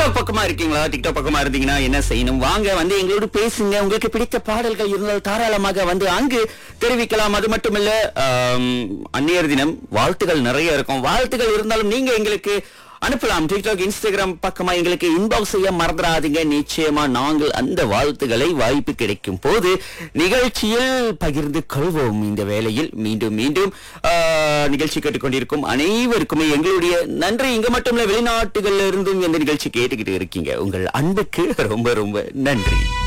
TikTok பக்கமா இருக்கீங்களா TikTok பக்கமா இருந்தீங்கன்னா என்ன செய்யணும் வாங்க வந்து எங்களோடு பேசுங்க உங்களுக்கு பிடித்த பாடல்கள் இருந்தால் தாராளமாக வந்து அங்கு தெரிவிக்கலாம் அது மட்டுமல்ல ஆம், அந்நியர் தினம் வாழ்த்துகள் நிறைய இருக்கும் வாழ்த்துகள் இருந்தாலும் நீங்க எங்களுக்கு அனுப்பலாம் டிக்டாக் இன்ஸ்டாகிராம் பக்கமா எங்களுக்கு இன்பாக்ஸ் செய்ய மறந்துடாதீங்க நிச்சயமா நாங்கள் அந்த வாழ்த்துக்களை வாய்ப்பு கிடைக்கும் போது நிகழ்ச்சியில் பகிர்ந்து கொள்வோம் இந்த வேளையில் மீண்டும் மீண்டும் ஆ, நிகழ்ச்சி கேட்டுக்கொண்டிருக்கும் அனைவருக்குமே எங்களுடைய நன்றி இங்க மட்டும் இல்ல வெளிநாட்டுகள்ல இருந்தும் இந்த நிகழ்ச்சி கேட்டுக்கிட்டு இருக்கீங்க உங்கள் அன்புக்கு ரொம்ப ரொம்ப நன்றி